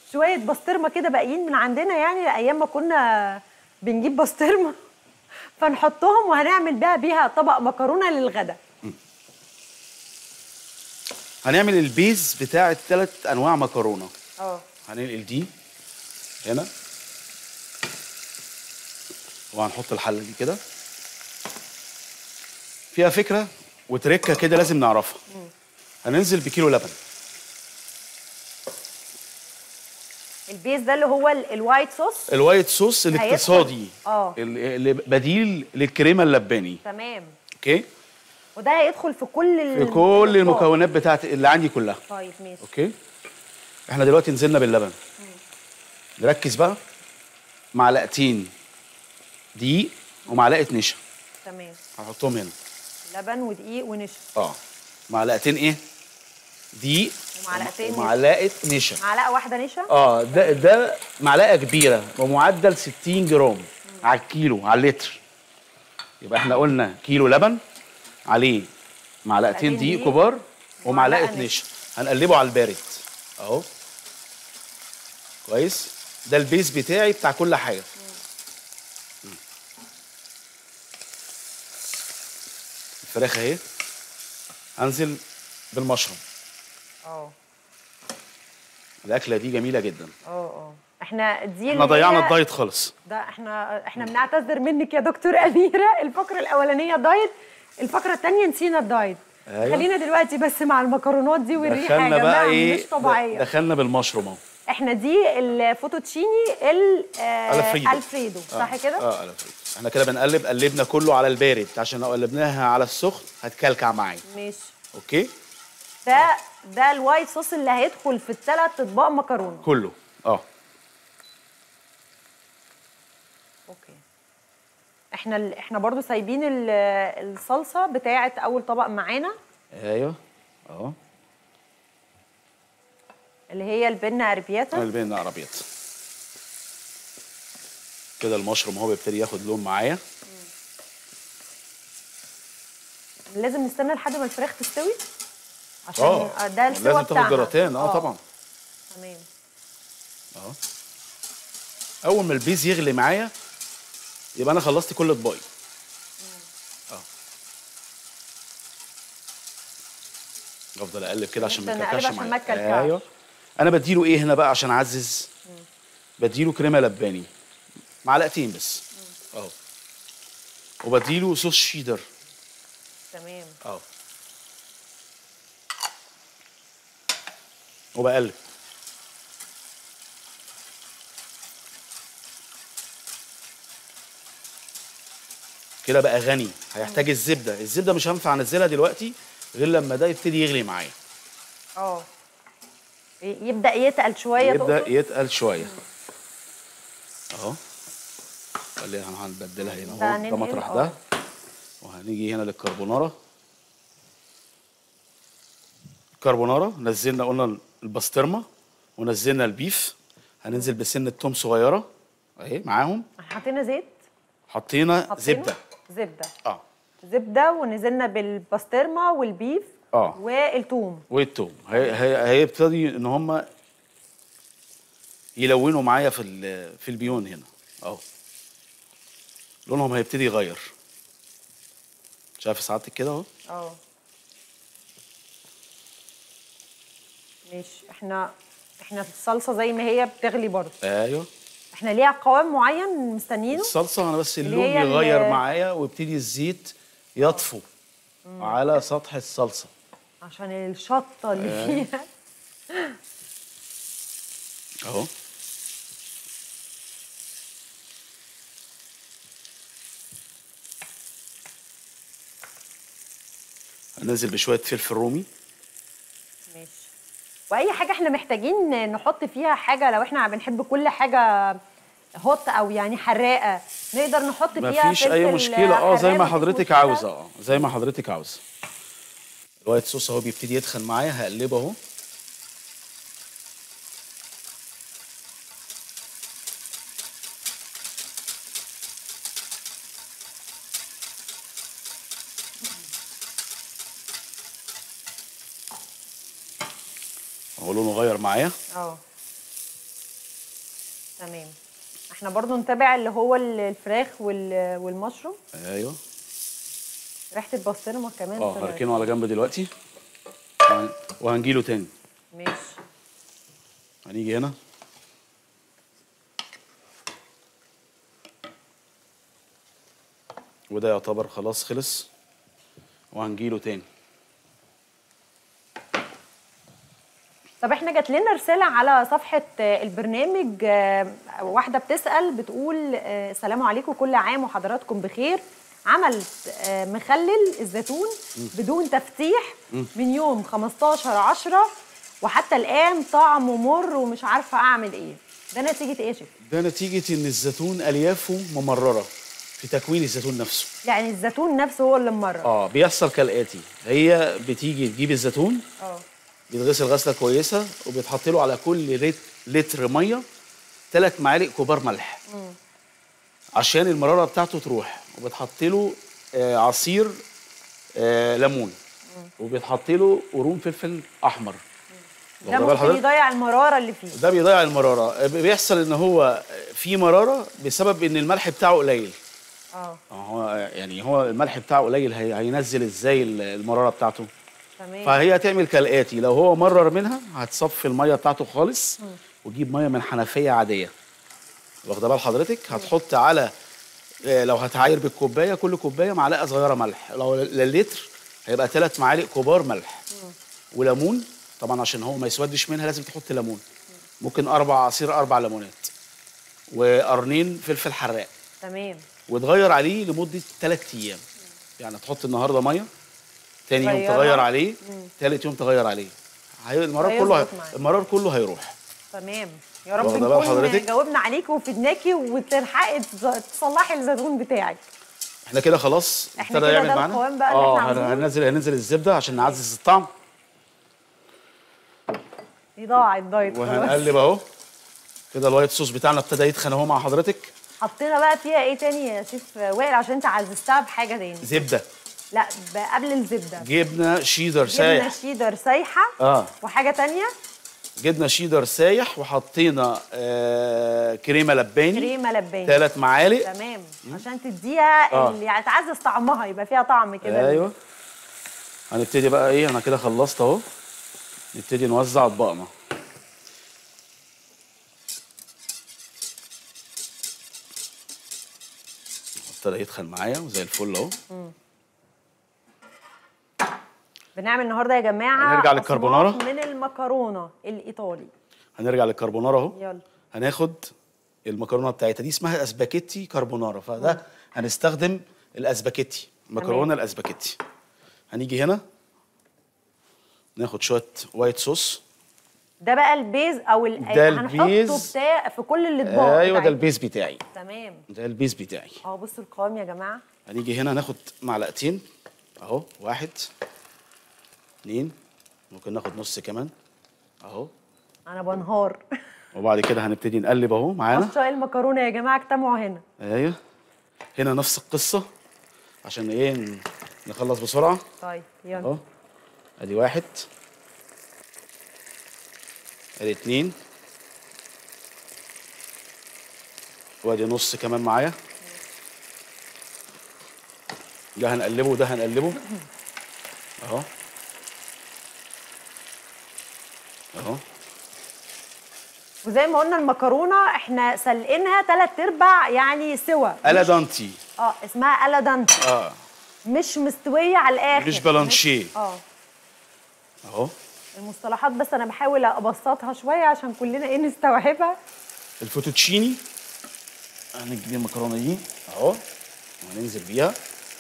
شويه بسطرمه كده باقيين من عندنا يعني ايام ما كنا بنجيب بسطرمه فنحطهم وهنعمل بيها بيها طبق مكرونه للغدا هنعمل البيز بتاع الثلاث انواع مكرونه اه هننقل دي هنا وهنحط الحله دي كده فيها فكره وتركه كده لازم نعرفها هننزل بكيلو لبن البيز ده اللي هو ال- الوايت صوص الوايت صوص الاقتصادي آه. ال- اللي بديل للكريمه اللباني تمام اوكي وده هيدخل في كل ال- في كل الأطباق. المكونات بتاعت اللي عندي كلها طيب ماشي اوكي احنا دلوقتي نزلنا باللبن نركز بقى معلقتين دقيق ومعلقه نشا تمام هحطهم هنا لبن ودقيق ونشا اه معلقتين ايه دقيق ومعلقتين نشا. ومعلقه نشا معلقه واحده نشا اه ده ده معلقه كبيره بمعدل 60 جرام على الكيلو على اللتر يبقى احنا قلنا كيلو لبن عليه معلقتين معلقتين دقيق دقيق كبار ومعلقة ومعلقه نشا. نشا هنقلبه على البارد اهو كويس ده البيز بتاعي بتاع كل حاجه مم. الفراخ اهي هنزل بالمشروم اه الاكله دي جميله جدا اه اه احنا دي احنا اللي ضيعنا هي- الدايت خالص ده احنا احنا بنعتذر منك يا دكتور اميره الفقره الاولانيه دايت الفقره الثانيه نسينا الدايت أيوة. خلينا دلوقتي بس مع المكرونات دي والريحه يا دخلنا جماعه بقى ايه مش طبيعيه دخلنا بالمشروم اهو احنا دي الفوتوتشيني ال آه، الفريدو الفريدو صح كده اه الفريدو احنا كده بنقلب قلبنا كله على البارد عشان لو قلبناها على السخن هتكلكع معايا ماشي اوكي ده ده الوايت صوص اللي هيدخل في الثلاث اطباق مكرونه كله اه اوكي احنا ال... احنا برضو سايبين ال- الصلصه بتاعه اول طبق معانا ايوه اه اللي هي البنه اربياتا قلبنا عربيات كده المشروم هو بيبتدي ياخد لون معايا لازم نستنى لحد ما الفراخ تستوي عشان اه آه، ده السوا لازم بتاعها تاخد جراتين اه طبعا تمام اه اول ما البيز يغلي معايا يبقى انا خلصت كل اطباقي اه افضل اقلب كده عشان ما نفضل نقلب يكلكعش عشان معايا. ما يكلكعش. ايوه انا بديله ايه هنا بقى عشان اعزز بديله كريمه لباني معلقتين بس اهو وبديله صوص شيدر تمام اهو وبقلب كده بقى غني هيحتاج الزبده الزبده مش هينفع انزلها دلوقتي غير لما ده يبتدي يغلي معايا اه ي- يبدا يتقل شويه يبدا تقصد؟ يتقل شويه اهو خلينا هنبدلها هنا ده اهو ده هننقل، مطرح اه. ده وهنيجي هنا للكربوناره الكربوناره نزلنا قلنا البسطرمه ونزلنا البيف هننزل بسنه توم صغيره اهي معاهم حطينا زيت حطينا حطينا زبده زبده اه زبده ونزلنا بالبسطرمه والبيف اه والثوم والتوم هي هي هيبتدي ان هم يلونوا معايا في ال- في البيون هنا اهو لونهم هيبتدي يغير شايف سعادتك كده اهو اه ماشي احنا احنا الصلصه زي ما هي بتغلي برضه ايوه احنا ليها قوام معين مستنيينه الصلصه انا بس اللي اللون هي ال- يغير معايا ويبتدي الزيت يطفو على سطح الصلصه عشان الشطه اللي فيها اهو هننزل بشويه فلفل رومي ماشي واي حاجه احنا محتاجين نحط فيها حاجه لو احنا بنحب كل حاجه هوت او يعني حراقه نقدر نحط فيها مفيش اي فلفل مشكله اه زي حراق، ما مفيش حضرتك مشكلة. عاوزه اه زي ما حضرتك عاوزه الوايت صوص اهو بيبتدي يدخل معايا هقلبه اهو هو لونه غير معايا اه تمام احنا برضو نتابع اللي هو ال- الفراخ وال- والمشروم ايوه ريحه البسطرمه كمان اه طلعت. هركنه على جنب دلوقتي وهن- وهنجيله تاني ماشي هنيجي هنا وده يعتبر خلاص خلص وهنجيله تاني طب احنا جات لنا رساله على صفحه آه، البرنامج آه، واحده بتسال بتقول آه، السلام عليكم كل عام وحضراتكم بخير عملت آه، مخلل الزيتون بدون تفتيح من يوم 15 10 وحتى الان طعمه مر ومش عارفه اعمل ايه ده نتيجه ايه يا شيخ ده نتيجة إن الزيتون أليافه ممررة في تكوين الزيتون نفسه يعني الزيتون نفسه هو اللي ممرر اه بيحصل كالآتي هي بتيجي تجيب الزيتون اه بيتغسل غسلة كويسة وبيتحط له على كل ريت- لتر مية ثلاث معالق كبار ملح عشان المرارة بتاعته تروح وبتحط له آه عصير آه ليمون وبيتحط له قرون فلفل أحمر ده واخد بال ممكن حضرتك؟ يضيع المراره اللي فيه ده بيضيع المرارة بيحصل إن هو في مرارة بسبب إن الملح بتاعه قليل اه هو يعني هو الملح بتاعه قليل هي- هينزل ازاي المراره بتاعته تمام فهي هتعمل كالاتي لو هو مرر منها هتصفي الميه بتاعته خالص وتجيب ميه من حنفيه عاديه واخده بال حضرتك هتحط على آه، لو هتعاير بالكوبايه كل كوبايه معلقه صغيره ملح لو للتر هيبقى ثلاث معالق كبار ملح وليمون طبعا عشان هو ما يسودش منها لازم تحط ليمون ممكن اربع عصير اربع ليمونات وقرنين فلفل حراق تمام وتغير عليه لمده ثلاث ايام يعني تحط النهارده ميه تاني يوم تغيرها. تغير عليه ثالث يوم تغير عليه هي المرار كله هيظبط معاك. المرار كله هيروح تمام يا رب واخدة بال نكون حضرتك؟ جاوبنا عليكي وفدناكي وتلحقي تز- تصلحي الزيتون بتاعك احنا كده خلاص احنا ابتدى كده يعمل ده معانا القوام بقى اللي اه احنا هن- عاوزينه؟ هننزل هننزل الزبده عشان نعزز الطعم دي ضاعت دايت خلاص وهنقلب اهو كده الوايت صوص بتاعنا ابتدى يتخن اهو مع حضرتك حطينا بقى فيها ايه تاني يا شيف وائل عشان انت عززتها بحاجه تاني زبده لا ب- قبل الزبده جبنه شيدر جبنه سايح شيدر سايحه اه وحاجه تانية جبنه شيدر سايح وحطينا آه كريمه لباني كريمه لباني ثلاث معالق تمام عشان تديها آه. اللي يعني تعزز طعمها يبقى فيها طعم كده ايوه هنبتدي بقى ايه انا كده خلصت اهو نبتدي نوزع اطباقنا ابتدى يدخل معايا وزي الفل اهو بنعمل النهارده يا جماعه هنرجع أصناف للكربونارا. من المكرونه الايطالي هنرجع للكربونارا اهو يلا هناخد المكرونه بتاعتها دي اسمها اسباجيتي كربونارا فده هنستخدم الاسباجيتي مكرونه الاسباجيتي هنيجي هنا ناخد شويه وايت صوص ده بقى البيز او ال... ده هنحطه البيز. بتاع في كل الاطباق ايوه ده بتاعتنا. البيز بتاعي تمام ده البيز بتاعي اه بصوا القوام يا جماعه هنيجي هنا ناخد معلقتين اهو واحد اتنين ممكن ناخد نص كمان اهو انا بنهار وبعد كده هنبتدي نقلب اهو معانا عشاق المكرونه يا جماعه اجتمعوا هنا ايوه هنا نفس القصه عشان ايه ن- نخلص بسرعه طيب يلا اهو ادي واحد ادي اتنين وادي نص كمان معايا ده هنقلبه وده هنقلبه اهو اهو وزي ما قلنا المكرونه احنا سلقينها ثلاث ارباع يعني سوا الا دانتي اه اسمها الادانت اه مش مستويه على الاخر مش بلانشيه اه اهو المصطلحات بس انا بحاول ابسطها شويه عشان كلنا ايه نستوعبها الفوتوتشيني هنجيب المكرونه دي اهو وهننزل بيها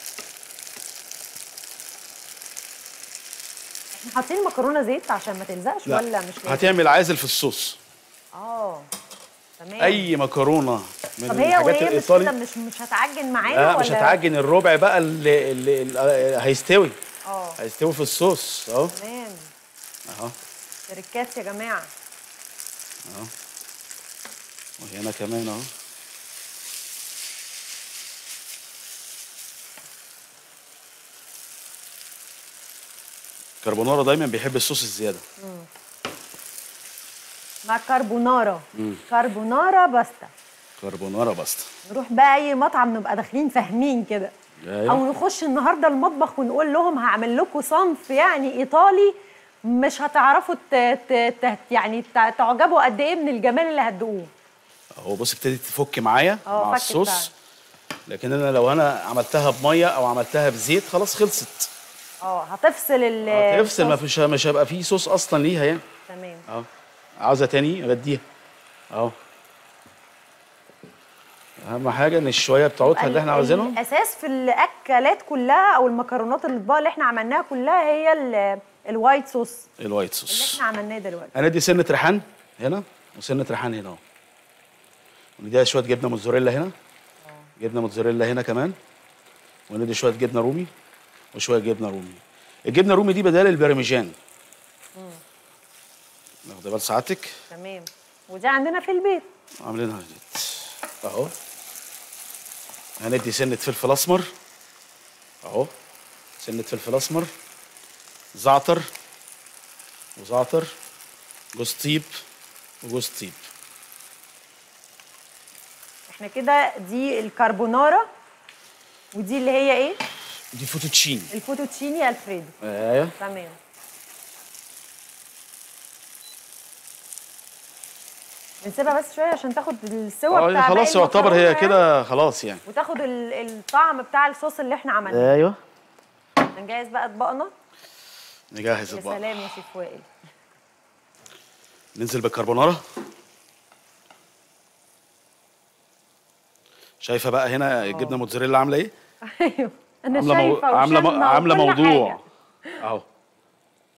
احنا حاطين مكرونه زيت عشان ما تلزقش لا ولا مش لازم هتعمل عازل في الصوص اه تمام اي مكرونه من طب هي الحاجات وهي مش كده الايطالي مش مش هتعجن معانا لا ولا مش هتعجن الربع بقى اللي, اللي, اللي هيستوي اه هيستوي في الصوص اهو تمام اهو تركات يا جماعه وهنا كمان اهو كربونارا دايما بيحب الصوص الزياده مع كاربونارا كاربونارا باستا كربونارا باستا نروح بقى اي مطعم نبقى داخلين فاهمين كده أيوة. او نخش النهارده المطبخ ونقول لهم هعمل لكم صنف يعني ايطالي مش هتعرفوا ت... ت... ت... يعني ت- تعجبوا قد ايه من الجمال اللي هتدوقوه اهو بص ابتدت تفك معايا اه، مع فكت الصوص فعلا. لكن انا لو انا عملتها بميه او عملتها بزيت خلاص خلصت اه هتفصل ال هتفصل ما الصوص. فيش مش هيبقى فيه صوص اصلا ليها يعني تمام اهو عاوزه تاني اغديها اهو اهم حاجه ان الشويه بتاعتها اللي احنا عاوزينهم الاساس في الاكلات كلها او المكرونات الاطباق اللي احنا عملناها كلها هي ال- الوايت صوص الوايت اللي صوص احنا عملناه دلوقتي هندي سنه ريحان هنا وسنه ريحان هنا اهو ونديها شويه جبنه موتزاريلا هنا جبنه موتزاريلا هنا كمان وندي شويه جبنه رومي وشويه جبنه رومي الجبنه الرومي دي بدال البرمجان واخده بال سعادتك تمام ودي عندنا في البيت عاملينها جديد اهو هندي سنه فلفل اسمر اهو سنه فلفل اسمر زعتر وزعتر جوز طيب وجوز طيب احنا كده دي الكربونارا ودي اللي هي ايه دي فوتوتشين الفوتوتشيني الفريدو ايوه تمام بنسيبها بس شويه عشان تاخد السوا اه بتاع خلاص باقي يعتبر هي المكرونة كده خلاص يعني يعني، وتاخد ال- الطعم بتاع الصوص اللي احنا عملناه ايوه نجهز بقى اطباقنا نجهز يا البقى سلام يا شيف وائل ننزل بالكربونارا شايفه بقى هنا الجبنه موتزاريلا عامله ايه ايوه انا عامله مو... شايفه عامله وشامة عامله وكل موضوع حاجة. اهو